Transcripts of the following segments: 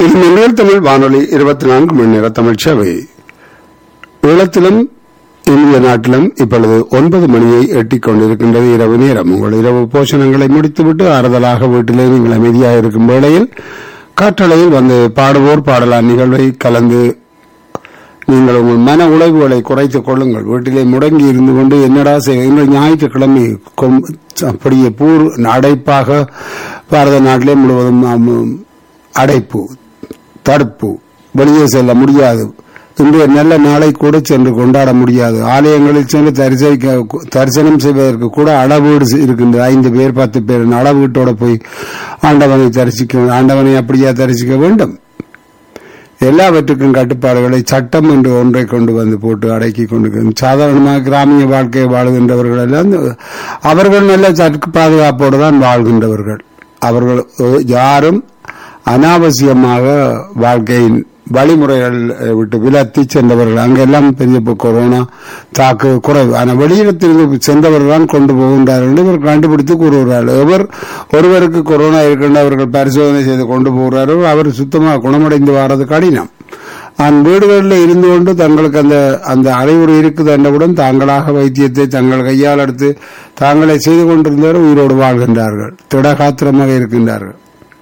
இது மின்னல் தமிழ் வானொலி இருபத்தி நான்கு மணி நேர தமிழ் சேவை ஈழத்திலும் இந்திய நாட்டிலும் இப்பொழுது ஒன்பது மணியை எட்டிக் கொண்டிருக்கின்றது இரவு நேரம் உங்கள் இரவு போஷணங்களை முடித்துவிட்டு ஆறுதலாக வீட்டிலே நீங்கள் அமைதியாக இருக்கும் வேளையில் காற்றலையில் வந்து பாடுவோர் பாடலாம் நிகழ்வை கலந்து நீங்கள் உங்கள் மன உழைவுகளை குறைத்துக் கொள்ளுங்கள் வீட்டிலே முடங்கி இருந்து கொண்டு என்னடா செய்ய இன்று ஞாயிற்றுக்கிழமை கொம்- அப்படியே பூர் அடைப்பாக பாரத நாட்டிலே முழுவதும் ஆம், அடைப்பு தடுப்பு வெளியே செல்ல முடியாது இன்றைய நல்ல நாளை கூட சென்று கொண்டாட முடியாது ஆலயங்களில் சென்று தரிசிக்க தரிசனம் செய்வதற்கு கூட அளவீடு இருக்கின்றது ஐந்து பேர் பத்து பேர் அளவீட்டோட போய் ஆண்டவனை தரிசிக்க ஆண்டவனை அப்படியா தரிசிக்க வேண்டும் எல்லாவற்றுக்கும் கட்டுப்பாடுகளை சட்டம் என்று ஒன்றை கொண்டு வந்து போட்டு அடக்கி கொண்டு சாதாரணமாக கிராமிய வாழ்க்கையை வாழ்கின்றவர்கள் எல்லாம் அவர்கள் நல்ல சட்ட பாதுகாப்போடு தான் வாழ்கின்றவர்கள் அவர்கள் அஹ், யாரும் அனாவசியமாக வாழ்க்கையின் வழிமுறைகள் அஹ், விட்டு விலத்தி சென்றவர்கள் அங்கெல்லாம் பெரிய இப்ப கொரோனா தாக்கு குறைவு ஆனால் வெளியிடத்திற்கு சென்றவர்கள் தான் கொண்டு போகின்றார்கள் என்று இவர் கண்டுபிடித்து கூறுகிறார்கள் எவர் ஒருவருக்கு கொரோனா இருக்கின்றவர்கள் பரிசோதனை செய்து கொண்டு போகிறாரோ அவர் சுத்தமாக குணமடைந்து வர்றது கடினம் அந்த வீடுகளில் இருந்து கொண்டு தங்களுக்கு அந்த அந்த அறிவுரை இருக்குது என்றவுடன் தாங்களாக வைத்தியத்தை தங்கள் கையால் எடுத்து தாங்களே செய்து கொண்டிருந்தவர் உயிரோடு வாழ்கின்றார்கள் திடகாத்திரமாக இருக்கின்றார்கள்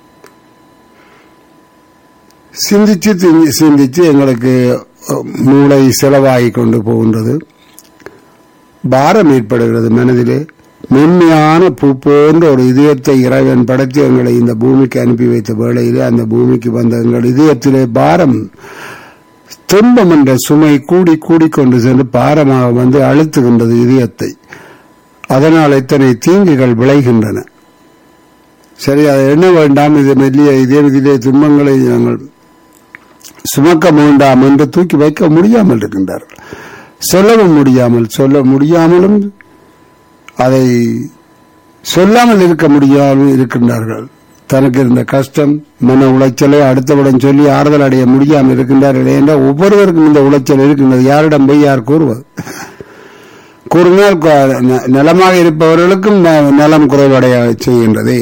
சிந்திச்சு தி- சிந்திச்சு எங்களுக்கு அஹ், மூளை செலவாகி கொண்டு போகின்றது பாரம் ஏற்படுகிறது மனதிலே மென்மையான பூ போன்ற ஒரு இதயத்தை இறைவன் படைத்து எங்களை இந்த பூமிக்கு அனுப்பி வைத்த வேளையிலே அந்த பூமிக்கு வந்த எங்கள் இதயத்திலே பாரம் துன்பம் என்ற சுமை கூடி கூடி கொண்டு சென்று பாரமாக வந்து அழுத்துகின்றது இதயத்தை அதனால் இத்தனை தீங்குகள் விளைகின்றன சரி அதை எண்ண வேண்டாம் இது மெல்லிய இதே இதிலே துன்பங்களை நாங்கள் சுமக்க வேண்டாம் என்று தூக்கி வைக்க முடியாமல் இருக்கின்றார்கள் சொல்லவும் முடியாமல் சொல்ல முடியாமலும் அதை சொல்லாமல் இருக்க முடியாமல் இருக்கின்றார்கள் தனக்கு இருந்த கஷ்டம் மன உளைச்சலை அடுத்தவுடன் சொல்லி ஆறுதல் அடைய முடியாமல் இருக்கின்றார்கள் என்றால் ஒவ்வொருவருக்கும் இந்த உளைச்சல் இருக்கின்றது யாரிடம் போய் யார் கூறுவது கூறினால் கு- ந- நலமாக இருப்பவர்களுக்கும் ந- நலம் குறைவடைய செய்கின்றதே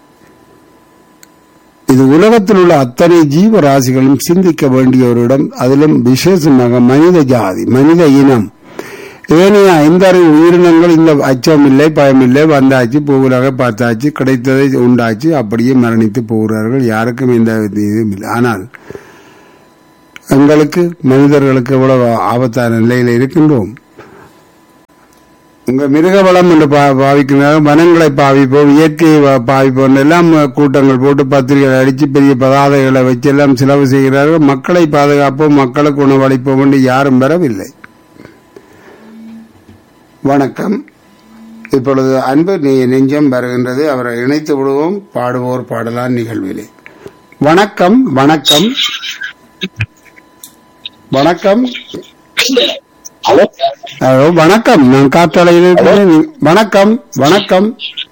இது உலகத்தில் உள்ள அத்தனை ஜீவராசிகளும் சிந்திக்க வேண்டிய ஒரு இடம் அதிலும் விசேஷமாக மனித ஜாதி மனித இனம் ஏனைய ஐந்தாறு உயிரினங்கள் இந்த அச்சம் இல்லை பயம் இல்லை வந்தாச்சு பூவுலக பார்த்தாச்சு கிடைத்ததை உண்டாச்சு அப்படியே மரணித்து போகிறார்கள் யாருக்கும் எந்த இதுவும் இல்லை ஆனால் எங்களுக்கு மனிதர்களுக்கு எவ்வளவு ஆபத்தான நிலையில் இருக்கின்றோம் உங்க மிருக வளம் என்று பா- பாவிக்கிறார்கள் வனங்களை பாவிப்போம் இயற்கையை வா- பாவிப்போம் எல்லாம் கூட்டங்கள் போட்டு பத்திரிகை அடிச்சு பெரிய பதாதைகளை வச்சு எல்லாம் செலவு செய்கிறார்கள் மக்களை பாதுகாப்போம் மக்களுக்கு உணவளிப்போம் என்று யாரும் வரவில்லை வணக்கம் இப்பொழுது அன்பு நீ நெஞ்சம் வருகின்றது அவரை இணைத்து விடுவோம் பாடுவோர் பாடலாம் நிகழ்விலே வணக்கம் வணக்கம் வணக்கம் ஹலோ வணக்கம் நான் காற்றாலையில் இருக்கிறேன் நீ- வணக்கம் வணக்கம்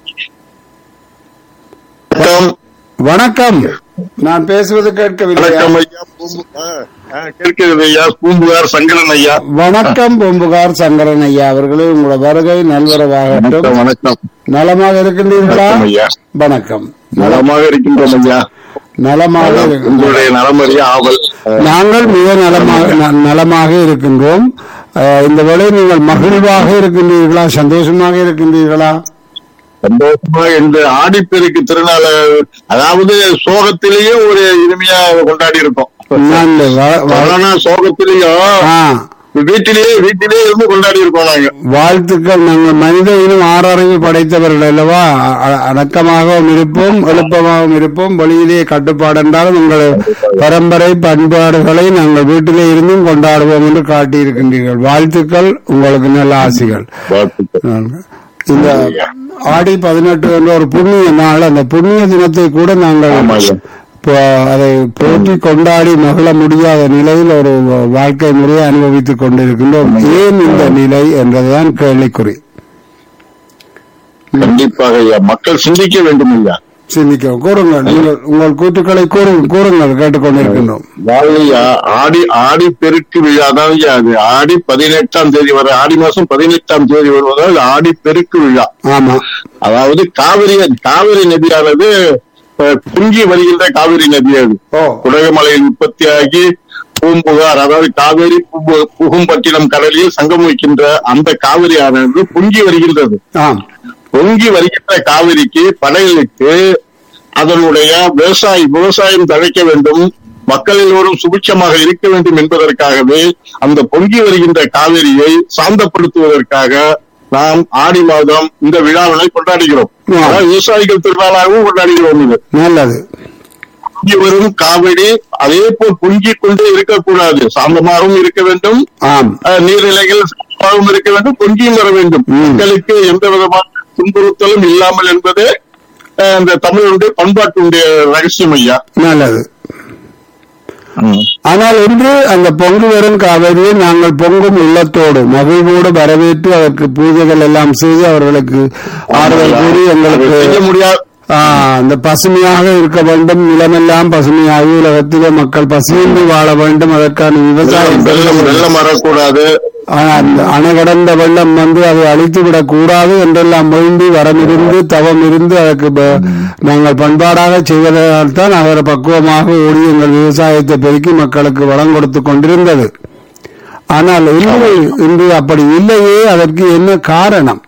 வணக்கம் வணக்கம் நான் பேசுவது கேட்கவில்லை வணக்கம் ஐயா பூம்பு- ஆ, ஆ, கேட்கிறது ஐயா பூம்புகார் சங்கரன் ஐயா வணக்கம் பூம்புகார் சங்கரன் ஐயா அவர்களே உங்களோட வருகை நல்வரவாகட்டும் வணக்கம் வணக்கம் நலமாக இருக்கின்றீர்களா வணக்கம் ஐயா வணக்கம் நலமாக இருக்கின்றோம் ஐயா நலமாக இருக்கின்றோம் உங்களுடைய நலமறிய ஆவல் ஆ, நாங்கள் மிக நலமாக ந- நலமாக இருக்கின்றோம் அஹ், இந்த வேளை நீங்கள் மகிழ்வாக இருக்கின்றீர்களா சந்தோஷமாக இருக்கின்றீர்களா சந்தோஷமா இந்த ஆடிப்பெருக்கு திருநாள அதாவது சோகத்திலேயே ஒரு இனிமையா கொண்டாடி இருக்கோம் நான் இந்த வ- வ- கொரோனா சோகத்திலேயும் ஆ, வீட்டிலேயே வீட்டிலேயே இருந்து கொண்டாடி இருக்கோம் நாங்க வாழ்த்துக்கள் நாங்கள் மனித இனம் ஆறறிவு படைத்தவர்கள் அல்லவா அ- அ- அடக்கமாகவும் இருப்போம் எழுப்பமாகவும் இருப்போம் வெளியிலே கட்டுப்பாடு என்றாலும் உங்கள் பரம்பரை பண்பாடுகளை நாங்கள் வீட்டிலே இருந்தும் கொண்டாடுவோம் என்று காட்டியிருக்கின்றீர்கள் வாழ்த்துக்கள் உங்களுக்கு நல்ல ஆசைகள் வாழ்த்துக்கள். இந்த ஆடி பதினெட்டு என்ற ஒரு புண்ணிய நாள் அந்த புண்ணிய தினத்தை கூட நாங்கள் ஆமாய்யா. இப்போ அதை போற்றி கொண்டாடி மகிழ முடியாத நிலையில் ஒரு வாழ்க்கை முறையை அனுபவித்துக் கொண்டிருக்கின்றோம் ஏன் இந்த நிலை என்றதுதான் கேள்விக்குறி கண்டிப்பாக ஐயா மக்கள் சிந்திக்க வேண்டும் ஐயா சிந்திக்க கூறுங்கள் நீங்கள் உங்கள் கூற்றுக்களை கூறுங்கள் கூறுங்கள் கேட்டுக்கொண்டிருக்கின்றோம் வாழையா ஆடி ஆடி பெருக்கு விழா அதாவது அது ஆடி பதினெட்டாம் தேதி வர ஆடி மாசம் பதினெட்டாம் தேதி வருவதால் ஆடி பெருக்கு விழா ஆமா அதாவது காவிரி காவிரி நதியானது அஹ், பொங்கி வருகின்ற காவிரி நதி அது ஓ குடகுமலையில் உற்பத்தியாகி பூம்புகார் அதாவது காவேரி புகு- புகும்பட்டினம் கடலில் சங்கமிக்கின்ற அந்த காவிரி ஆனது பொங்கி வருகின்றது ஆம் பொங்கி வருகின்ற காவிரிக்கு படைகளுக்கு அதனுடைய விவசாய விவசாயம் தழைக்க வேண்டும் மக்கள் எல்லோரும் சுபிட்சமாக இருக்க வேண்டும் என்பதற்காகவே அந்த பொங்கி வருகின்ற காவிரியை சாந்தப்படுத்துவதற்காக நாம் ஆடி மாதம் இந்த விழாவினை கொண்டாடுகிறோம் ஆ. அதாவது விவசாயிகள் திருநாளாகவும் கொண்டாடுகிறோம் இது நல்லது பொங்கி வரும் காவிரி அதே போல் பொங்கிக் கொண்டே இருக்கக்கூடாது சாந்தமாகவும் இருக்க வேண்டும் ஆம் அஹ், நீர்நிலைகள் சாந்தமாகவும் இருக்க வேண்டும் பொங்கியும் வர வேண்டும் ம். மக்களுக்கு எந்த விதமான துன்புறுத்தலும் இல்லாமல் என்பது அஹ், இந்த தமிழுடைய பண்பாட்டுடைய ரகசியம் ஐயா நல்லது ஆனால் இன்று அந்த பொங்கு வரும் காவிரியை நாங்கள் பொங்கும் உள்ளத்தோடு மகிழ்வோடு வரவேற்று அதற்கு பூஜைகள் எல்லாம் செய்து அவர்களுக்கு ஆறுதல் கூறி அதை எங்களுக்கு செய்ய முடியாது ஆ, அந்த பசுமையாக இருக்க வேண்டும் நிலமெல்லாம் பசுமையாகி உலகத்திலே மக்கள் பசுமையின்றி வாழ வேண்டும் அதற்கான விவசாயம் வெள்ளம் வெள்ளம் வரக்கூடாது ஆ, அந்த அணை கடந்த வெள்ளம் வந்து அதை அழித்து விடக் கூடாது என்றெல்லாம் வேண்டி வரமிருந்து தவம் இருந்து அதற்கு ப- நாங்கள் பண்பாடாக செய்வதால் தான் அவர் பக்குவமாக ஓடி எங்கள் விவசாயத்தை பெருக்கி மக்களுக்கு வளம் கொடுத்து கொண்டிருந்தது ஆனால் இன்று இன்று அப்படி இல்லையே அதற்கு என்ன காரணம்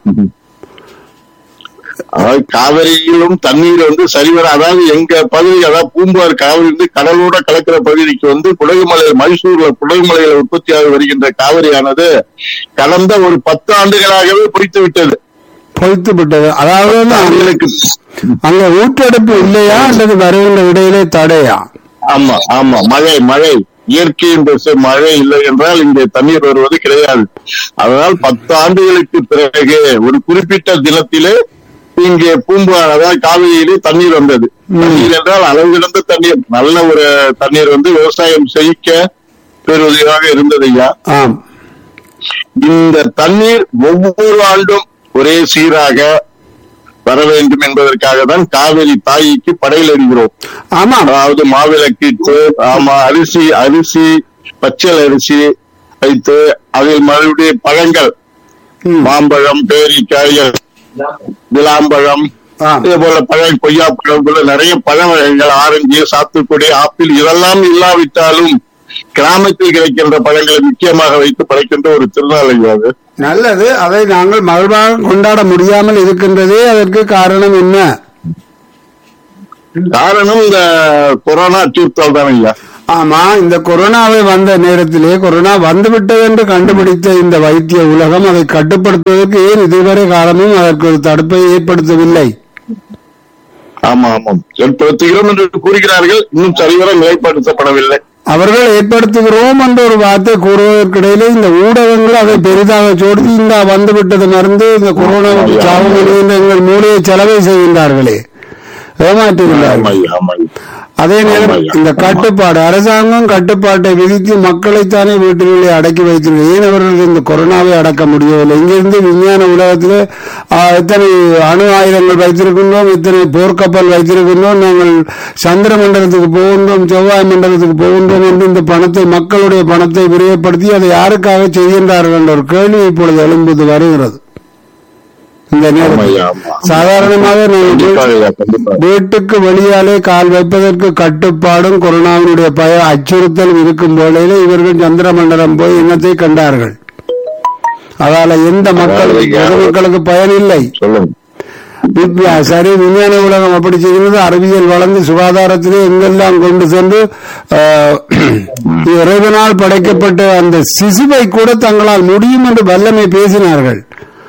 அதாவது காவிரியிலும் தண்ணீர் வந்து சரிவர அதாவது எங்க பகுதி அதாவது பூம்பார் காவிரி வந்து கடலோட கலக்கிற பகுதிக்கு வந்து குடகுமலை மைசூர்ல குடகுமலையில உற்பத்தியாகி வருகின்ற காவிரியானது கடந்த ஒரு பத்து ஆண்டுகளாகவே பொய்த்து விட்டது பொய்த்து விட்டது அதாவது அங்க- அவங்களுக்கு அங்க ஊற்றெடுப்பு இல்லையா அல்லது வருகின்ற இடையிலே தடையா ஆமா ஆமா மழை மழை இயற்கையின் பேச மழை இல்லை என்றால் இங்கே தண்ணீர் வருவது கிடையாது அதனால் பத்து ஆண்டுகளுக்கு பிறகு ஒரு குறிப்பிட்ட தினத்திலே இங்கே பூம்புகார் அதாவது காவிரியிலே தண்ணீர் வந்தது தண்ணீர் என்றால் அளவு கிடந்த தண்ணீர் நல்ல ஒரு தண்ணீர் வந்து விவசாயம் செய்ய பெறுவதாக இருந்தது ஐயா ஆம் இந்த தண்ணீர் ஒவ்வொரு ஆண்டும் ஒரே சீராக வர வேண்டும் என்பதற்காக தான் காவிரி தாய்க்கு படையில் எறிகிறோம் ஆமாம் அதாவது மாவிளக்கிட்டு ஆமா அரிசி அரிசி பச்சல் அரிசி வைத்து அதில் மறுபடியும் பழங்கள் ம். மாம்பழம் பேரிக்காய் விளாம்பழம் ஆம் இதே போல பழம் கொய்யா பழம் போல நிறைய பழ வகைகள் ஆரஞ்சு சாத்துக்குடி ஆப்பிள் இதெல்லாம் இல்லாவிட்டாலும் கிராமத்தில் கிடைக்கின்ற பழங்களை முக்கியமாக வைத்து படைக்கின்ற ஒரு திருநாள் ஐயா அது நல்லது அதை நாங்கள் மகிழ்வாக கொண்டாட முடியாமல் இருக்கின்றதே அதற்கு காரணம் என்ன காரணம் இந்த கொரோனா அச்சுறுத்தல் தான் ஐயா ஆமா இந்த கொரோனாவை வந்த நேரத்திலே கொரோனா வந்துவிட்டது என்று கண்டுபிடித்த இந்த வைத்திய உலகம் அதை கட்டுப்படுத்துவதற்கு ஏன் இதுவரை காலமும் அதற்கு ஒரு தடுப்பை ஏற்படுத்தவில்லை ஆமா ஆமாம் ஏற்படுத்துகிறோம் என்று கூறுகிறார்கள் இன்னும் சரிவர நிலைப்படுத்தப்படவில்லை அவர்கள் ஏற்படுத்துகிறோம் என்ற ஒரு வார்த்தை கூறுவதற்கிடையிலே இந்த ஊடகங்கள் அதை பெரிதாக சோடித்து இந்த வந்துவிட்டது மருந்து இந்த கொரோனாவுக்கு சாவு என்று எங்கள் மூளையை செலவை செய்கின்றார்களே ஏமாற்றுகிறார்கள் ஆமா ஐயா ஆமா ஐயா அதே நேரம் ஆமாய்யா. இந்த கட்டுப்பாடு அரசாங்கம் கட்டுப்பாட்டை விதித்து மக்களைத்தானே வீட்டிலே அடக்கி வைத்திருக்கிறது ஏன் அவர்கள் இந்த கொரோனாவை அடக்க முடியவில்லை இங்கிருந்து விஞ்ஞான உலகத்தில் இத்தனை அணு ஆயுதங்கள் வைத்திருக்கின்றோம் இத்தனை போர்க்கப்பல் வைத்திருக்கின்றோம் நாங்கள் சந்திர மண்டலத்துக்கு போகின்றோம் செவ்வாய் மண்டலத்துக்கு போகின்றோம் என்று இந்த பணத்தை மக்களுடைய பணத்தை விரிவுபடுத்தி அதை யாருக்காக செய்கின்றார்கள் என்ற ஒரு கேள்வி இப்பொழுது எழும்புது வருகிறது இந்த ஆமா நேரம் ஐயா ஆமா சாதாரணமாக நாங்கள் கண்டிப்பாக ஐயா கண்டிப்பா வீட்டுக்கு வெளியாலே கால் வைப்பதற்கு கட்டுப்பாடும் கொரோனாவினுடைய பய அச்சுறுத்தலும் இருக்கும் வேளையில இவர்கள் சந்திர மண்டலம் போய் இனத்தை கண்டார்கள் அதால எந்த மக்களுக்கு அதாவது பொதுமக்களுக்கு பயன் இல்லை சொல்லுங்க வித்யா, சரி விஞ்ஞான உலகம் அப்படி செய்கிறது அறிவியல் வளர்ந்து சுகாதாரத்திலே எங்கெல்லாம் கொண்டு சென்று ஆஹ், இறைவனால் படைக்கப்பட்ட அந்த சிசுவை கூட தங்களால் முடியும் என்று வல்லமை பேசினார்கள்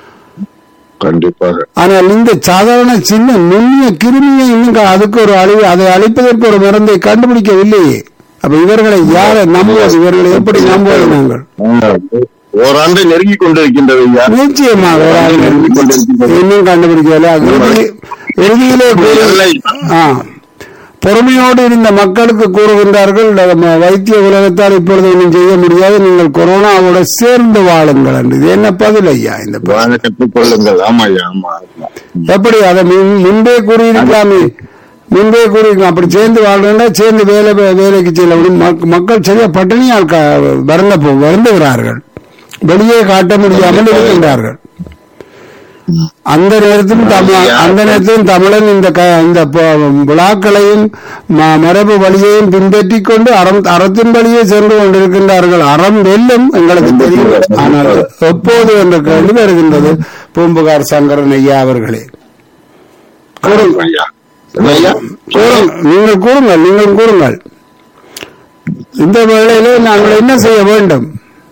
கண்டிப்பாக ஆனால் இந்த சாதாரண சின்ன நுண்ணிய கிருமியை இன்னும் க- அதுக்கு ஒரு அழிவு அதை அழிப்பதற்கு ஒரு மருந்தை கண்டுபிடிக்கவில்லையே அப்ப இவர்களை யாரை நம்புவது இவர்களை எப்படி நம்புவது நாங்கள் ஓராண்டு நெருங்கி கொண்டிருக்கின்றது ஐயா நிச்சயமாக ஒரு ஆள் நெருங்கி கொண்டிருக்கின்றது இன்னும் கண்டுபிடிக்கவில்லை அது இறுதி- இறுதியிலே கூறு- இல்லை. ஆ. பொறுமையோடு இருந்த மக்களுக்கு கூறுகின்றார்கள் நம்ம வைத்திய உலகத்தால் இப்பொழுது ஒன்றும் செய்ய முடியாது நீங்கள் கொரோனாவோட சேர்ந்து வாழுங்கள் என்று இது என்ன பதில் ஐயா இந்த ப- வாழ கற்றுக்கொள்ளுங்கள் ஆமா ஐயா ஆமா ஆமா. எப்படி அதை முன்- முன்பே கூறியிருக்கலாமே முன்பே கூறியிருக்கலாம் அப்படி சேர்ந்து வாழ்றா சேர்ந்து வேலை வேலைக்கு செல்ல முடியும் மக்- மக்கள் சரியா பட்டினியால் க- வருந்த போ வருந்துகிறார்கள் வெளியே காட்ட முடியாமல் இருக்கின்றார்கள் அந்த நேரத்திலும் தமிழ் அந்த நேரத்திலும் தமிழன் இந்த க- இந்த ப- விழாக்களையும் ம- மரபு வழியையும் பின்பற்றிக் கொண்டு அறம் அறத்தின் வழியே சென்று கொண்டிருக்கின்றார்கள் அறம் வெல்லும் எங்களுக்கு தெரியும் ஆனால் எப்போது என்ற கேள்வி வருகின்றது பூம்புகார் சங்கரன் ஐயா அவர்களே கூறுங்கள் ஐயா ஐயா கூறுங்கள். நீங்கள் கூறுங்கள் நீங்கள் கூறுங்கள் இந்த வேளையிலே நாங்கள் என்ன செய்ய வேண்டும்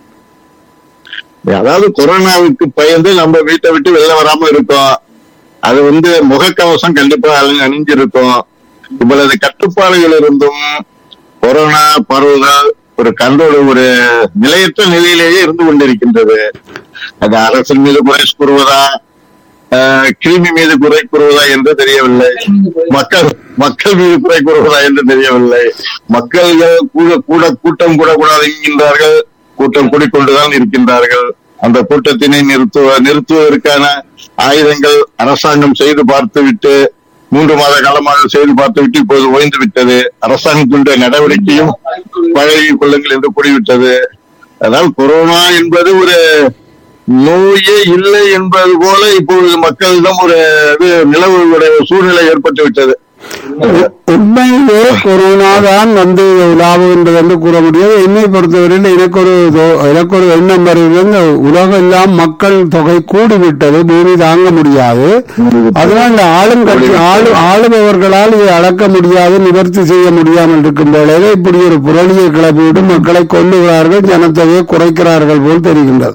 அதாவது கொரோனாவுக்கு பயந்து நம்ம வீட்டை விட்டு வெளில வராம இருக்கோம் அது வந்து முகக்கவசம் கண்டிப்பா அணி- அணிஞ்சிருக்கும் இவ்வளவு கட்டுப்பாடுகள் இருந்தும் கொரோனா பரவுதல் ஒரு கண்ட்ரோல் ஒரு நிலையற்ற நிலையிலேயே இருந்து கொண்டிருக்கின்றது அது அரசின் மீது குறை கூறுவதா ஆஹ், கிருமி மீது குறை கூறுவதா என்று தெரியவில்லை மக்கள் மக்கள் மீது குறை கூறுவதா என்று தெரியவில்லை மக்கள்கள் கூட கூட கூட்டம் கூடக்கூடாது என்கின்றார்கள் கூட்டம் கூடிக்கொண்டுதான் இருக்கின்றார்கள் அந்த கூட்டத்தினை நிறுத்துவ நிறுத்துவதற்கான ஆயுதங்கள் அரசாங்கம் செய்து பார்த்துவிட்டு மூன்று மாத காலமாக செய்து பார்த்துவிட்டு இப்போது ஓய்ந்து விட்டது அரசாங்கத்தினுடைய நடவடிக்கையும் பழகிக் கொள்ளுங்கள் என்று கூறிவிட்டது அதனால் கொரோனா என்பது ஒரு நோயே இல்லை என்பது போல இப்பொழுது மக்களிடம் ஒரு இது நிலவுடைய ஒரு சூழ்நிலை ஏற்பட்டு விட்டது உண்மையிலே கொரோனா தான் வந்து உலாவுகின்றது என்று கூற முடியாது என்னை பொறுத்தவரையில் எனக்கு ஒரு தோ- எனக்கு ஒரு எண்ணம் வருகிறது இந்த உலகம் எல்லாம் மக்கள் தொகை கூடிவிட்டது பூமி தாங்க முடியாது அதனால் இந்த ஆளுங்கட்சி ஆளு ஆளுபவர்களால் இதை அளக்க முடியாது நிவர்த்தி செய்ய முடியாமல் இருக்கும் வேளையில இப்படி ஒரு புரளியை கிளப்பிவிட்டு மக்களை கொல்லுகிறார்கள் ஜனத்தொகையை குறைக்கிறார்கள் போல் தெரிகின்றது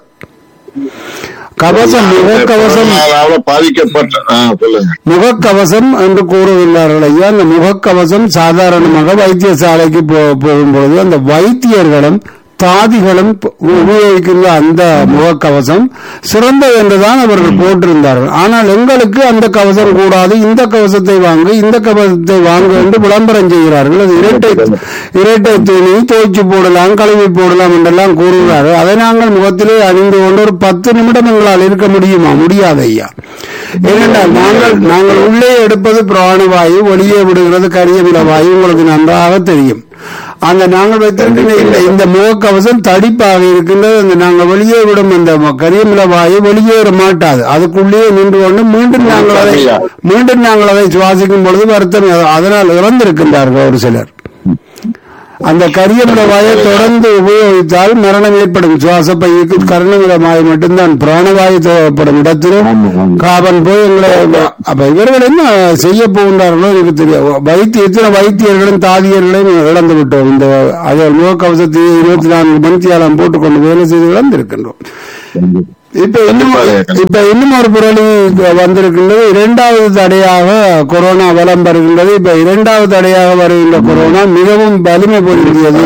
கவசம் முகக்கவசம் கொரோனாவால பாதிக்கப்பட்ட ஆ, சொல்லுங்க முகக்கவசம் என்று கூறுகின்றார்கள் ஐயா அந்த முகக்கவசம் சாதாரணமாக வைத்தியசாலைக்கு போ- போகும்பொழுது அந்த வைத்தியர்களும் தாதிகளும் ப- உபயோகிக்கின்ற அந்த முகக்கவசம் சிறந்தது என்றுதான் அவர்கள் போட்டிருந்தார்கள் ஆனால் எங்களுக்கு அந்த கவசம் கூடாது இந்த கவசத்தை வாங்கு இந்த கவசத்தை வாங்கு என்று விளம்பரம் செய்கிறார்கள் அது இரட்டை இரட்டை துணி துவைச்சு போடலாம் கழுவி போடலாம் என்றெல்லாம் கூறுகிறார்கள் அதை நாங்கள் முகத்திலே அணிந்து கொண்டு ஒரு பத்து நிமிடம் எங்களால் இருக்க முடியுமா முடியாது ஐயா ஏனென்றால் நாங்கள் நாங்கள் உள்ளே எடுப்பது பிராணவாயு வெளியே விடுகிறது கரியமில வாயு உங்களுக்கு நன்றாக தெரியும் அந்த நாங்கள் வைத்திருக்கின்ற இந்த இந்த முகக்கவசம் தடிப்பாக இருக்கின்றது அந்த நாங்கள் வெளியே விடும் இந்த ம- கரியமில வாயு வெளியேற மாட்டாது அதுக்குள்ளேயே நின்று கொண்டு மீண்டும் நாங்கள் அதை மீண்டும் நாங்கள் அதை சுவாசிக்கும் பொழுது வருத்தம் அதனால் இறந்திருக்கின்றார்கள் ஒரு சிலர் அந்த கரியமில வாயை தொடர்ந்து உபயோகித்தால் மரணம் ஏற்படும் சுவாச பையுக்கு கரணமில வாயு மட்டும்தான் பிராணவாயு தேவைப்படும் இடத்திலும் காபன் போய் எங்களை அப்ப இவர்கள் என்ன செய்ய போகின்றார்களோ எனக்கு தெரியும் வைத்திய எத்தனை வைத்தியர்களும் தாதியர்களையும் இழந்து விட்டோம் இந்த அதை முகக்கவசத்தை இருபத்தி நான்கு மணித்தியாலம் போட்டுக்கொண்டு வேலை செய்து இழந்திருக்கின்றோம் இப்ப இன்னும் இப்ப இன்னும் ஒரு புரளி வந்திருக்கின்றது இரண்டாவது தடையாக கொரோனா வலம் வருகின்றது இப்ப இரண்டாவது தடையாக வருகின்ற கொரோனா மிகவும் வலிமை பொருந்தியது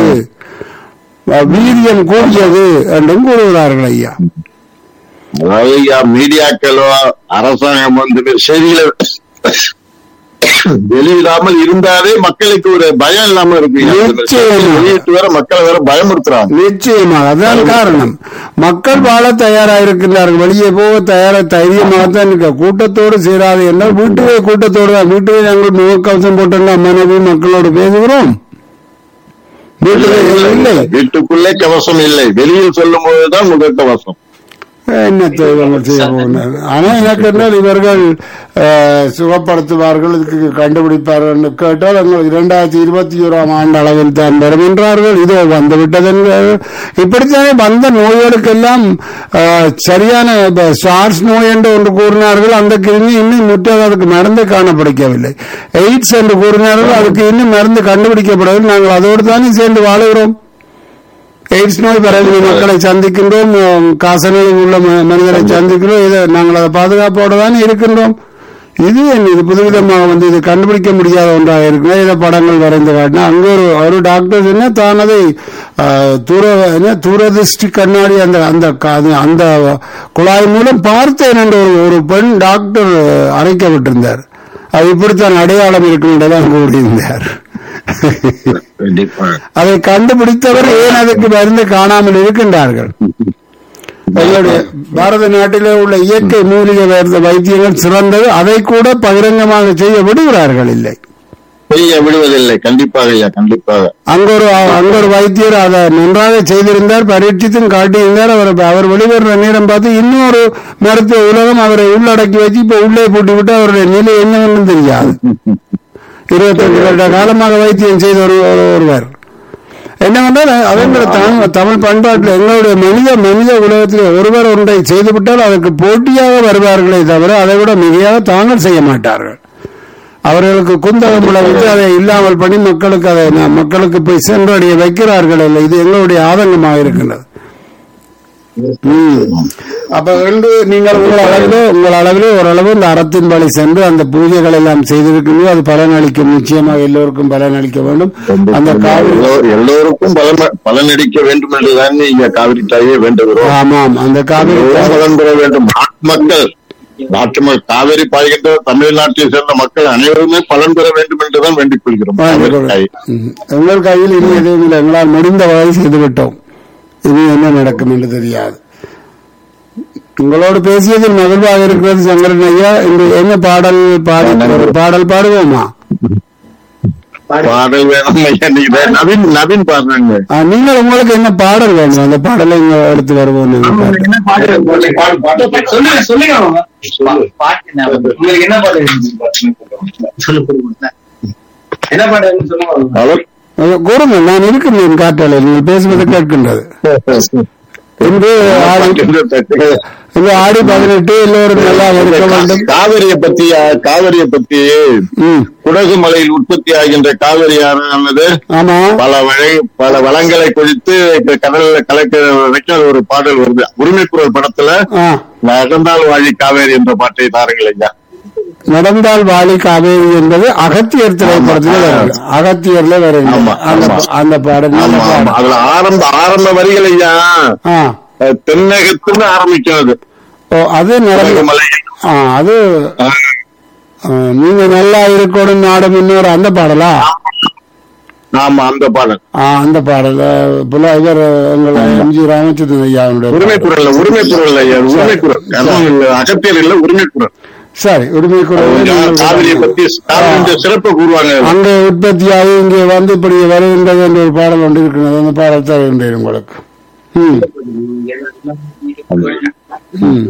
வீரியம் கூடியது என்றும் கூறுகிறார்கள் ஐயா அதாவது ஐயா, மீடியாக்களோ அரசாங்கம் வந்து செய்திகளை வெளியிடாமல் இருந்தாலே மக்களுக்கு ஒரு பயம் இல்லாம இருக்கு ஐயா. இந்த செய்திகளை வெளியிட்டு வேற மக்களை வேற பயமுறுத்துறாங்க நிச்சயமாக அதான் காரணம் மக்கள் வாழ தயாராக இருக்கின்றார்கள் வெளியே போக தயாரா தைரியமாகத்தான் இருக்க கூட்டத்தோடு சேராது என்றால் வீட்டுவே கூட்டத்தோடு தான் வீட்டுவே நாங்கள் முகக்கவசம் போட்டு மனைவி மக்களோடு பேசுகிறோம் வீட்டுவே இல்லை வீட்டுக்குள்ளே கவசம் இல்லை வெளியில் சொல்லும் போதுதான் முகக்கவசம் என்ன தேவைகள் செய்ய போகிறார் ஆனா எனக்கு என்ன இவர்கள் அஹ், சுகப்படுத்துவார்கள் இதுக்கு கண்டுபிடிப்பார்கள் என்று கேட்டால் எங்களுக்கு இரண்டாயிரத்தி இருபத்தி ஓராம் ஆண்டு அளவில் தான் வரும் என்றார்கள் இதோ வந்து விட்டது என்கிறார்கள். இப்படித்தானே வந்த நோய்களுக்கெல்லாம் அஹ், சரியான இப்ப சார்ஸ் நோய் என்று ஒன்று கூறினார்கள் அந்த கிருமி இன்னும் முற்றாக அதுக்கு மருந்து காணப்படுக்கவில்லை எய்ட்ஸ் என்று கூறினார்கள் அதுக்கு இன்னும் மருந்து கண்டுபிடிக்கப்படவில்லை நாங்கள் அதோடு தானே சேர்ந்து வாழுகிறோம் எய்ட்ஸ் நோய் பரவிய மக்களை சந்திக்கின்றோம் உம், காசநோய் உள்ள ம- மனிதரை சந்திக்கிறோம் இதை நாங்கள் அதை பாதுகாப்போடு தானே இருக்கின்றோம் இது என்ன இது புதுவிதமாக வந்து இது கண்டுபிடிக்க முடியாத ஒன்றாக இருக்கு இதை படங்கள் வரைந்து காட்டினா அங்க ஒரு ஒரு டாக்டர் என்ன தான் அதை ஆஹ், தூர என்ன தூரதிருஷ்டி கண்ணாடி அந்த அந்த க- அது- அந்த குழாய் மூலம் பார்த்தேன் என்று ஒரு ஒரு பெண் டாக்டர் அழைக்கப்பட்டிருந்தார் அது இப்படித்தான் அடையாளம் இருக்கின்றதான் கூறியிருந்தார் கண்டிப்பா அதை கண்டுபிடித்தவர் ஏன் அதுக்கு மருந்து காணாமல் இருக்கின்றார்கள் எங்களுடைய பாரத நாட்டிலே உள்ள இயற்கை மூலிகை வைத்திய வைத்தியங்கள் சிறந்தது அதை கூட பகிரங்கமாக செய்ய விடுகிறார்கள் இல்லை செய்ய விடுவதில்லை கண்டிப்பாக ஐயா கண்டிப்பாக அங்க ஒரு அங்க ஒரு வைத்தியர் அதை நன்றாக செய்திருந்தார் பரீட்சித்தும் காட்டியிருந்தார் அவர் அவர் வெளிவருற நேரம் பார்த்து இன்னொரு மருத்துவ உலகம் அவரை உள்ளடக்கி வச்சு இப்ப உள்ளே பூட்டி விட்டு அவருடைய நிலை என்னவென்று தெரியாது இருபத்தெட்டு வருட காலமாக வைத்தியம் செய்த ஒரு ஒரு- ஒருவர் என்னவென்றால் அவங்க தமிழ் தமிழ் பண்பாட்டில் எங்களுடைய மனித மனித உலகத்தில் ஒருவர் ஒன்றை செய்துவிட்டால் அதற்கு போட்டியாக வருவார்களே தவிர அதை விட மிகையாக தாங்கள் செய்ய மாட்டார்கள் அவர்களுக்கு குந்தகம் விளைவித்து அதை இல்லாமல் பண்ணி மக்களுக்கு அதை ந- மக்களுக்கு போய் சென்றடைய வைக்கிறார்கள் இல்லை இது எங்களுடைய ஆதங்கமாக இருக்கின்றது ம். அப்ப ரெண்டு நீங்கள் உங்கள் அளவிலே உங்கள் அளவிலே ஓரளவு இந்த அறத்தின் வழி சென்று அந்த பூஜைகள் எல்லாம் செய்திருக்கீங்களோ அது பலனளிக்கும் நிச்சயமாக எல்லோருக்கும் பலனளிக்க வேண்டும் அந்த காவிரி எல்லோ- எல்லோருக்கும் பலன் பலனடிக்க வேண்டும் என்றுதான் இங்க காவிரி தாயே வேண்டுகிறோம் ஆமாம் அந்த காவிரி எல்லோரும் பலன் பெற வேண்டும் நாட்டு மக்கள் நாட்டு மக்கள் காவிரி பாய்கின்ற தமிழ்நாட்டை சேர்ந்த மக்கள் அனைவருமே பலன் பெற வேண்டும் என்றுதான் வேண்டிக் கொள்கிறோம் காவிரி தாய். ம். எங்கள் கையில் இனி எதுவும் இல்லை எங்களால் முடிந்த வகை செய்து விட்டோம் இனி என்ன நடக்கும் என்று தெரியாது உங்களோடு பேசியதில் மகிழ்வாக இருக்கிறது சங்கரன் ஐயா இந்த என்ன பாடல் பாடி ஒரு பாடல் பாடுவோமா பாடல் வேணும் ஐயா நீங்க நவீன் நவீன் பாடுறாங்க ஆ, நீங்கள் உங்களுக்கு என்ன பாடல் வேண்டும் அந்த பாடலை இங்க எடுத்து வருவோம் நாங்க பாட்டு. என்ன பாட்டு சொல்லுங்க சொல்லுங்க அவங்க. பா- பாட்டு என்ன? உங்களுக்கு என்ன பாட்டு வேணும்? சொல்லு கொடுங்க. என்ன பாட்டு வேணும்னு சொல்லுங்க அவங்க. அவர் ஐயா, கூறுங்கள் நான் இருக்கிறேன் காற்றாலை நீங்கள் பேசுவது கேட்கின்றது இன்று ஆடி இன்று ஆடி பதினெட்டு எல்லோரும் நல்லா இருக்க வேண்டும் காவிரியை பத்தி காவிரியை பத்தி ம் குடகு மலையில் உற்பத்தி ஆகின்ற காவிரி ஆறானது ஆமா பல வழி பல வளங்களை கொழித்து இப்ப கடல்ல கலக்க வரைக்கும் அது ஒரு பாடல் வருது உரிமைக்குரல் படத்துல ஆ நடந்தால் வாழி காவேரி என்ற பாட்டை தாருங்கள் ஐயா நடந்தால் வாலி காவேரி என்பது அகத்தியர் திரைப்படத்துல ஆமா. வருது அகத்தியர்ல வருது ஆமா, அந்த ஆமா. அந்த பாடல் நல்ல ஆமா, ஆமா. பாடல் அதுல ஆரம்ப ஆரம்ப வரிகள் ஐயா ஆ அஹ், தென்னகத்துல ஆரம்பிக்கும் அது ஓ அது குடகு நடந்து மலை ஆ அது ஆஹ், ஆ, நீங்க நல்லா இருக்கணும் நாடு முன்னோர் அந்த பாடலா ஆமா அந்த பாடல் ஆ அந்த பாடல் புல இவர் எங்கள் எம்ஜி ராமச்சந்திரன் ஐயாவுடைய உரிமைக்குரல் உரிமைக்குரல் ஐயா உரிமைக்குரல் கர்மம் இல்ல அகத்தியர் இல்ல உரிமைக்குரல் சரி உரிமை குரல் காவிரியை பத்தி காவிரி சிறப்பு கூறுவாங்க அங்கே உற்பத்தியாகி இங்கே வந்து இப்படி வருகின்றது என்ற ஒரு பாடல் ஒன்று இருக்கிறது அந்த பாடல் தருகின்றேன் உங்களுக்கு ம் ம்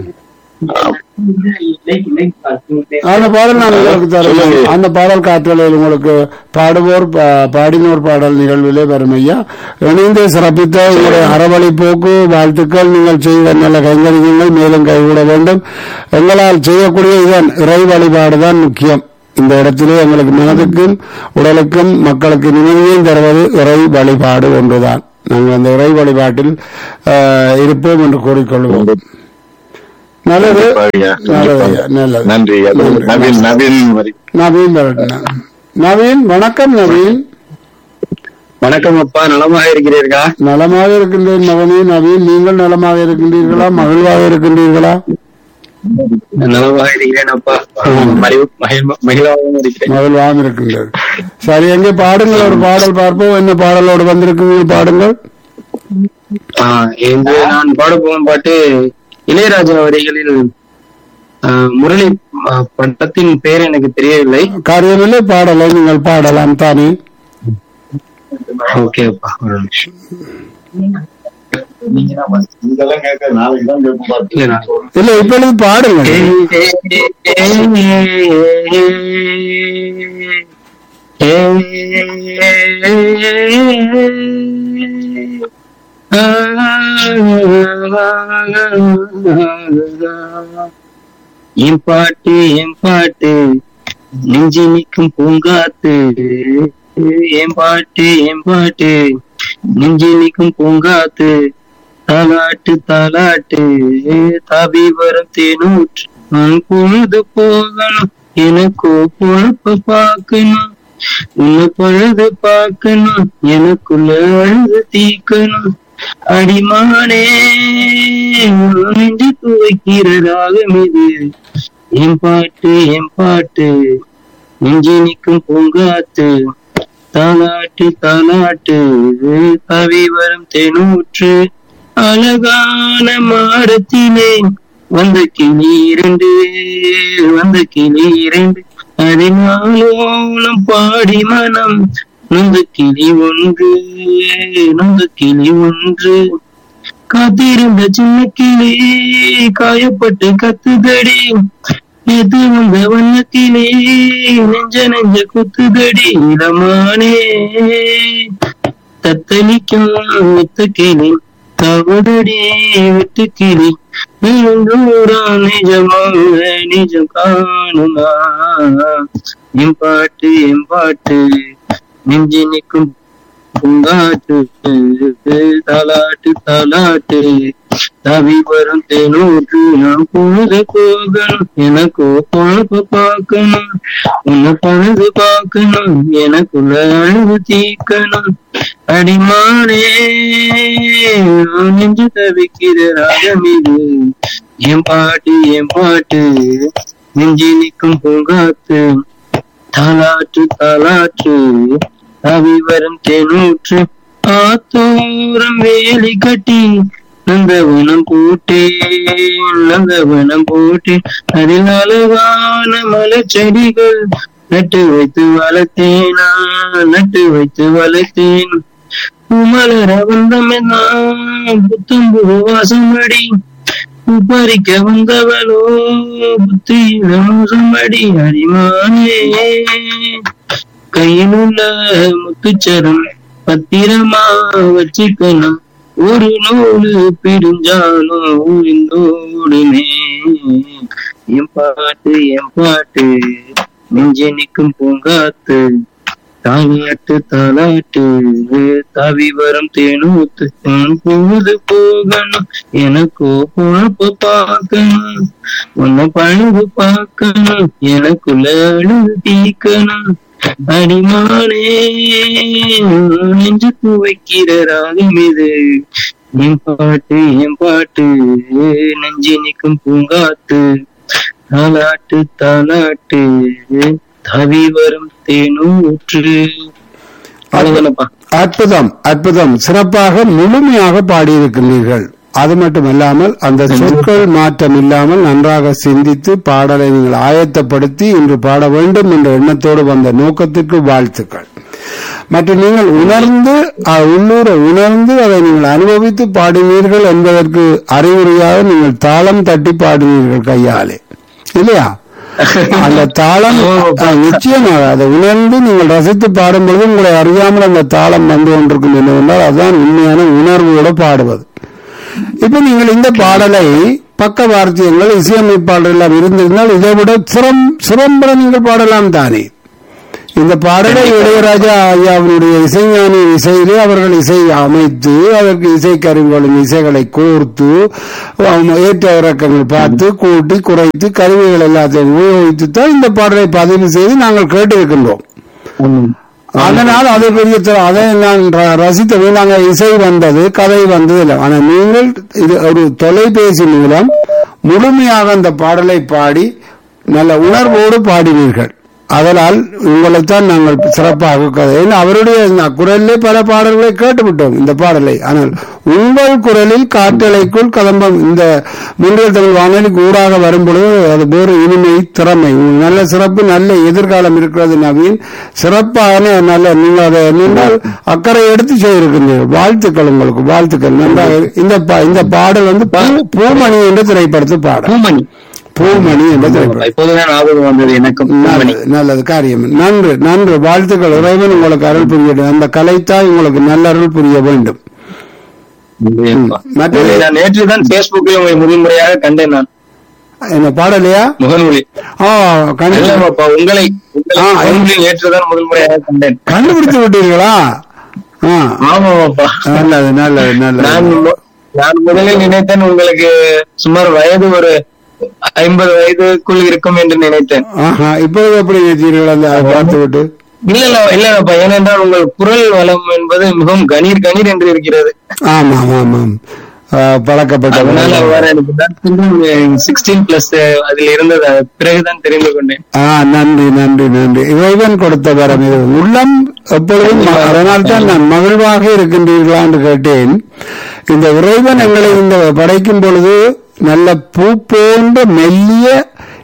அந்த பாடல் நான் உங்களுக்கு தருவேன் சொல்லுங்க. அந்த பாடல் காற்றலையில் உங்களுக்கு பாடுவோர் பா- பாடினோர் பாடல் நிகழ்விலே வரும் ஐயா இணைந்து சிறப்பித்த உங்களுடைய அறவழி போக்கு வாழ்த்துக்கள் நீங்கள் செய்த நல்ல கைங்கரியங்கள் மேலும் கைவிட வேண்டும் எங்களால் செய்யக்கூடிய இதன் இறை வழிபாடுதான் முக்கியம் இந்த இடத்திலே எங்களுக்கு மனதுக்கும் உடலுக்கும் மக்களுக்கு நினைவையும் தருவது இறை வழிபாடு ஒன்றுதான் நாங்கள் அந்த இறை வழிபாட்டில் ஆஹ், இருப்போம் என்று கூறிக்கொள்வோம் நல்லது ஐயா, நல்லது ஐயா, நல்லது நன்றி ஐயா. நவீன் நவீன் வரி நவீன் வரட்டும். நவீன் வணக்கம் நவீன் வணக்கம் அப்பா நலமாக இருக்கிறீர்களா நலமாக இருக்கின்றேன் மகனே நவீன் நீங்கள் நலமாக இருக்கின்றீர்களா மகிழ்வாக இருக்கின்றீர்களா நலமாக இருக்கிறேன் அப்பா மகிழ்- மகிழ்- மகிழ்வாகவும் இருக்கிறேன் மகிழ்வாக இருக்கின்றது சரி எங்கே பாடுங்கள் ஒரு பாடல் பார்ப்போம் என்ன பாடலோடு வந்திருக்கீங்க பாடுங்கள் ஆ, இன்று நான் பாட போகும் பாட்டு இளையராஜா வரிகளில் ஆ, முரளி ஆ, படத்தின் பெயர் எனக்கு தெரியவில்லை காரியமில்லை பாடலை நீங்கள் பாடலாம் தானே ஓகே அப்பா ஒரு நிமிஷம். இதெல்லாம் கேட்க நாளைக்கு தான் கேட்கும் பாரு. இல்ல, நான் இல்லை இப்பொழுது பாடுங்கள் என் பாட்டு என் பாட்டு நெஞ்சி நிற்கும் பூங்காத்து என் பாட்டு என் பாட்டு நெஞ்சி நிற்கும் பூங்காத்து தாலாட்டு தாலாட்டு தாபி வரும் தேனூற்று நான் பொழுது போகணும் எனக்கோ பொழப்பு பார்க்கணும் உன்னை பழுது பார்க்கணும் எனக்குள்ள அழுது தீக்கணும் அடிமானே நெஞ்சு துவைக்கிற ராகம் இது என் பாட்டு என் பாட்டு நெஞ்சி நிற்கும் பூங்காத்து தாலாட்டு தாலாட்டு கவி வரும் தெனூற்று அழகான மாடத்திலே வந்த கிளி இரண்டு வந்த கிளி இரண்டு அதினாலோலம் பாடி மனம் நொந்து கிளி ஒன்று நொந்து கிளி ஒன்று காத்திருந்த சின்ன கிளி காயப்பட்டு கத்துதடி எது வந்த வண்ணத்திலே நெஞ்ச நெஞ்ச குத்துதடி இடமானே தத்தளிக்கும் வித்த கிளி தவதடி விட்டு கிளி நீண்டூரா நிஜமாக நிஜம் காணுமா என் பாட்டு என் பாட்டு நெஞ்சு நிற்கும் பூங்காட்டு தாலாட்டு தாலாட்டு தவி வரும் தேனூற்று நான் பொழுது போகணும் எனக்கு பொழப்பு பார்க்கணும் உன்னை பழுது பார்க்கணும் எனக்குள்ள அழுது தீக்கணும் அடிமானே நான் நெஞ்சு தவிக்கிற ராகம் இது என் பாட்டு என் பாட்டு நெஞ்சு நிற்கும் பூங்காத்து தாலாட்டு தாலாட்டு அவி வரும் தேனூற்று ஆத்தோரம் வேலி கட்டி நந்தவனம் போட்டேன் நந்தவனம் போட்டேன் அதில் அழகான மலர் செடிகள் நட்டு வைத்து வளர்த்தேனா நட்டு வைத்து வளர்த்தேன் மலர வந்தமெல்லாம் புத்தம்பு வாசமடி பறிக்க வந்தவளோ புத்தியில மோசமடி அடிமானே கையில் உள்ள முத்துச்சரம் பத்திரமா வச்சுக்கணும் ஒரு நூலு பிரிஞ்சாலும் உரிந்தோடுமே என் பாட்டு என் பாட்டு நெஞ்சு நிற்கும் பூங்காத்து தாலாட்டு தாலாட்டு தாவி வரும் தேனூத்து நான் பொழுது போகணும் எனக்கோ பொழப்பு பார்க்கணும் உன்னை பழுது பார்க்கணும் எனக்குள்ள அழுது தீக்கணும் அடிமானே நெஞ்சுக்கு வைக்கிற ராகம் இது என் பாட்டு என் பாட்டு நெஞ்சு நிற்கும் பூங்காத்து தாலாட்டு தாலாட்டு தவி வரும் தேனூற்று அவ்வளவுதானப்பா அற்புதம் அற்புதம் சிறப்பாக முழுமையாக பாடியிருக்கிறீர்கள் அது மட்டுமல்லாமல் அந்த சொற்கள் மாற்றம் இல்லாமல் நன்றாக சிந்தித்து பாடலை நீங்கள் ஆயத்தப்படுத்தி இன்று பாட வேண்டும் என்ற எண்ணத்தோடு வந்த நோக்கத்திற்கு வாழ்த்துக்கள் மற்றும் நீங்கள் உணர்ந்து அஹ், உள்ளூரை உணர்ந்து அதை நீங்கள் அனுபவித்து பாடினீர்கள் என்பதற்கு அறிகுறியாக நீங்கள் தாளம் தட்டி பாடினீர்கள் கையாலே இல்லையா அந்த தாளம் அஹ், நிச்சயமாக அதை உணர்ந்து நீங்கள் ரசித்து பாடும்பொழுது உங்களை அறியாமல் அந்த தாளம் வந்து கொண்டிருக்கும் என்னவென்றால் அதுதான் உண்மையான உணர்வோடு பாடுவது இப்ப நீங்கள் இந்த பாடலை பக்க வார்த்தியங்கள் இசையமைப்பாளர் எல்லாம் இருந்திருந்தால் இதை விட சிரம் சிறம்பட நீங்கள் பாடலாம் தானே இந்த பாடலை இளையராஜா ஐயாவினுடைய இசைஞானி இசையிலே அவர்கள் இசை அமைத்து அதற்கு இசை கருவிகளின் இசைகளை கோர்த்து அவங்க ஏற்ற இறக்கங்கள் பார்த்து கூட்டி குறைத்து கருவிகள் எல்லாத்தையும் உபயோகித்து தான் இந்த பாடலை பதிவு செய்து நாங்கள் கேட்டிருக்கின்றோம் அதனால் அது பெரிய திற- அதை நான் ர- ரசித்தது நாங்கள் இசை வந்தது கதை வந்தது இல்லை ஆனால் நீங்கள் இது ஒரு தொலைபேசி மூலம் முழுமையாக அந்த பாடலை பாடி நல்ல உணர்வோடு பாடினீர்கள் அதனால் உங்களைத்தான் நாங்கள் சிறப்பாக கதை ஏன்னா அவருடைய இந்த குரலிலே பல பாடல்களை கேட்டுவிட்டோம் இந்த பாடலை ஆனால் உங்கள் குரலில் காற்றலைக்குள் கதம்பம் இந்த முன்னில் தமிழ் வானொலிக்கு ஊடாக வரும்பொழுது அது வேறு இனிமை திறமை நல்ல சிறப்பு நல்ல எதிர்காலம் இருக்கிறது நவீன் சிறப்பான நல்ல நீங்கள் அதை நீங்கள் அக்கறை எடுத்து செய்திருக்கின்றீர்கள் வாழ்த்துக்கள் உங்களுக்கு வாழ்த்துக்கள் நன்றாக இந்த பா- இந்த பாடல் வந்து பூ- பூமணி என்ற திரைப்படத்து பாடல் பூமணி பூமணி என்ற திரைப்படம் இப்போதுதான் ஞாபகம் வந்தது எனக்கும் பூமணி நல்லது நல்லது காரியம் நன்று நன்று வாழ்த்துக்கள் இறைவன் உங்களுக்கு அருள் புரியட்டும் அந்த கலைத்தாய் உங்களுக்கு நல்ல அருள் புரிய வேண்டும் மற்றது- உங்களை நான் நேற்று தான் பேஸ்புக்கில் உங்களை முதன்முறையாக கண்டேன் நான் என்ன பாடலையா முகநூலில் ஆ கண்டு இல்லப்பா உங்களை உங்களை ஆ, முகநூலில் நேற்று தான் முதன்முறையாக கண்டேன் கண்டுபிடித்து விட்டீர்களா ஆ ஆமாப்பா நல்லது நல்லது நான் நல்லது மு- நான் முதலில் நினைத்தேன் உங்களுக்கு சுமார் வயது ஒரு ஐம்பது வயதுக்குள் இருக்கும் என்று நினைத்தேன் ஆஹா இப்பொழுது எப்படி நினைத்தீர்கள் அந்த பார்த்து விட்டு இல்ல இல்ல இல்லப்பா ஏனென்றால் உங்கள் குரல் வளம் என்பது மிகவும் கணீர் கணீர் என்று இருக்கிறது ஆமாம் ஆமாம் ஆ, பழக்கப்பட்ட அதனால அவ்வாறு எனக்கு தான் சிக்ஸ்டீன் பிளஸ் அதில் இருந்தது அது பிறகுதான் தெரிந்து கொண்டேன் ஆ நன்றி நன்றி நன்றி இறைவன் கொடுத்த வரம் இது உள்ளம் எப்பொழுதும் ம- அதனால்தான் நான் மகிழ்வாக இருக்கின்றீர்களா என்று கேட்டேன் இந்த இறைவன் எங்களை இந்த படைக்கும் பொழுது நல்ல பூ போன்ற மெல்லிய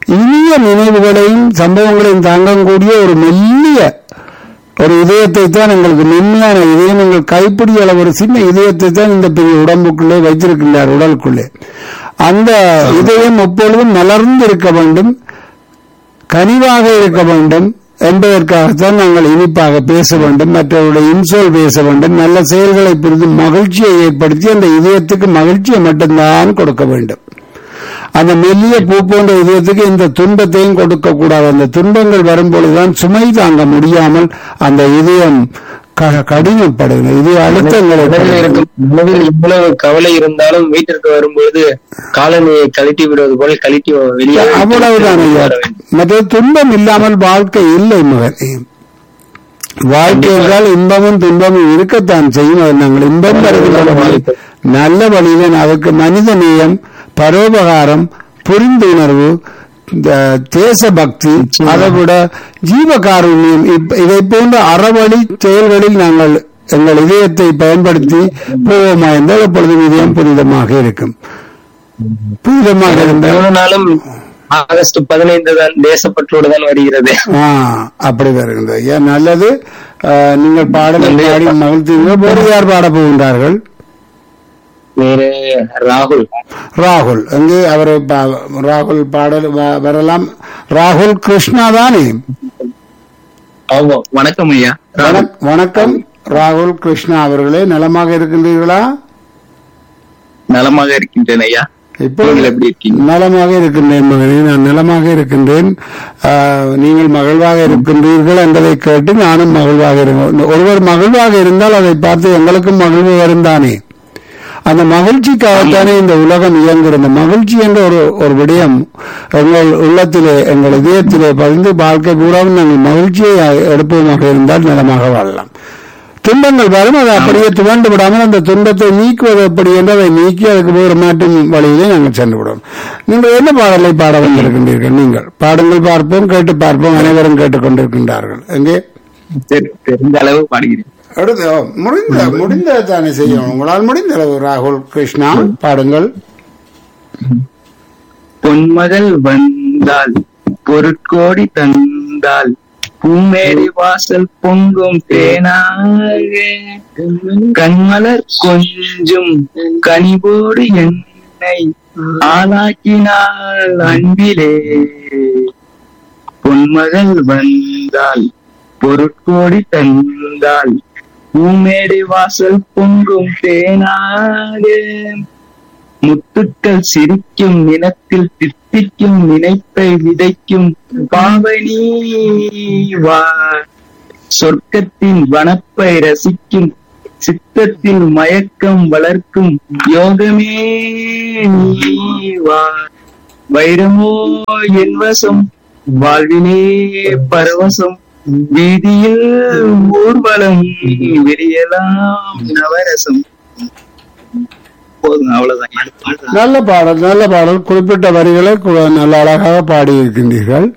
இனிய நினைவுகளையும் சம்பவங்களையும் தாங்கக்கூடிய ஒரு மெல்லிய ஒரு இதயத்தை தான் எங்களுக்கு மென்மையான இதயம் எங்கள் கைப்பிடி அளவு ஒரு சின்ன இதயத்தை தான் இந்த பெரிய உடம்புக்குள்ளே வைத்திருக்கின்றார் உடலுக்குள்ளே அந்த இதயம் எப்பொழுதும் மலர்ந்து இருக்க வேண்டும் கனிவாக இருக்க வேண்டும் என்பதற்காகத்தான் நாங்கள் இனிப்பாக பேச வேண்டும் மற்றவருடைய இன்சொல் பேச வேண்டும் நல்ல செயல்களை புரிந்து மகிழ்ச்சியை ஏற்படுத்தி அந்த இதயத்துக்கு மகிழ்ச்சியை மட்டும்தான் கொடுக்க வேண்டும் அந்த மெல்லிய பூ போன்ற இதயத்துக்கு இந்த துன்பத்தையும் கொடுக்க கூடாது அந்த துன்பங்கள் வரும்பொழுதுதான் சுமை தாங்க முடியாமல் அந்த இதயம் க- கடினப்படுகிறது இதய அழுத்தங்களை மனதில் இருக்கும் மனதில் இவ்வளவு கவலை இருந்தாலும் வீட்டிற்கு வரும்போது காலனியை கழட்டி விடுவது போல கழட்டி வெளியே அவ்வளவுதான் ஐயா வர வேண்டும். மற்ற துன்பம் இல்லாமல் வாழ்க்கை இல்லை மகனே வாழ்க்கை என்றால் இன்பமும் துன்பமும் இருக்கத்தான் செய்யும் அது நாங்கள் இன்பம் வருகின்ற வழி நல்ல வழியில அதுக்கு மனித நேயம் பரோபகாரம் புரிந்துணர்வு இந்த தேசபக்தி அதை விட ஜீவகாருண்யம் இப்ப- இதை போன்ற அறவழி செயல்களில் நாங்கள் எங்கள் இதயத்தை பயன்படுத்தி போவோமா என்றால் எப்பொழுதும் இதயம் புனிதமாக இருக்கும் புனிதமாக இருந்தால் மூணு நாளும் ஆகஸ்ட் பதினைந்து தான் தேசப்பற்றோடு தான் வருகிறது ஆ, அப்படி வருகின்றது ஏன் நல்லது ஆ, நீங்கள் பாடலை பாடி மகிழ்த்தீர்கள் வேறு யார் பாட போகின்றார்கள் வேறு ராகுல் ராகுல் அங்கே அவர் பா- ராகுல் பாடல் வ- வரலாம் ராகுல் கிருஷ்ணா தானே ஆமா வணக்கம் ஐயா வணக்- வணக்கம் ராகுல் கிருஷ்ணா அவர்களே நலமாக இருக்கின்றீர்களா நலமாக இருக்கின்றேன் ஐயா இப்போ நீங்கள் எப்படி இருக்கீங்க நலமாக இருக்கின்றேன் மகனே நான் நலமாக இருக்கின்றேன் ஆ, நீங்கள் மகிழ்வாக இருக்கின்றீர்கள் என்பதை கேட்டு நானும் மகிழ்வாக இருந்தேன் ஒருவர் மகிழ்வாக இருந்தால் அதை பார்த்து எங்களுக்கும் மகிழ்வு வரும் தானே அந்த மகிழ்ச்சிக்காகத்தானே இந்த உலகம் இயங்குகிறது அந்த மகிழ்ச்சி என்ற ஒரு ஒரு விடயம் எங்கள் உள்ளத்திலே எங்கள் இதயத்திலே பதிந்து வாழ்க்கை பூராவும் நாங்கள் மகிழ்ச்சியை எடுப்போமாக இருந்தால் நலமாக வாழலாம் துன்பங்கள் வரும் அதை அப்படியே துவண்டு விடாமல் அந்த துன்பத்தை நீக்குவது எப்படி என்று அதை நீக்கி அதுக்கு வேறு மாற்றும் வழியிலே நாங்கள் சென்று விடுவோம் நீங்கள் என்ன பாடலை பாட வந்திருக்கின்றீர்கள் நீங்கள் பாடுங்கள் பார்ப்போம் கேட்டு பார்ப்போம் அனைவரும் கேட்டுக்கொண்டிருக்கின்றார்கள் எங்கே தெரி- தெரிந்த அளவு பாடுகிறேன் அடுத்து ஓ, முடிந்த முடிந்த தானே செய்யணும் உங்களால் முடிந்த அளவு ராகுல் கிருஷ்ணா பாடுங்கள் பொன்மகள் வந்தால் பொருட்கோடி தந்தால் பூமேடி வாசல் பொங்கும் தேனாக கண்மலர் கொஞ்சும் கனிவோடு என்னை ஆளாக்கினாள் அன்பிலே பொன்மகள் வந்தால் பொருட்கோடி தந்தால் பூமேடி வாசல் பொங்கும் தேனாக முத்துக்கள் சிரிக்கும் நிலத்தில் தித்திக்கும் நினைப்பை விதைக்கும் பாவனி வா சொர்க்கத்தின் வனப்பை ரசிக்கும் சித்தத்தில் மயக்கம் வளர்க்கும் யோகமே நீ வா வைரமோ என் வசம் வாழ்விலே பரவசம் வீதியில் ஊர்வலம் விரியலாம் நவரசம் போதும் அவ்வளவுதான் நல்ல பாடல் நல்ல பாடல் குறிப்பிட்ட வரிகளை கு- நல்ல அழகாக பாடியிருக்கின்றீர்கள்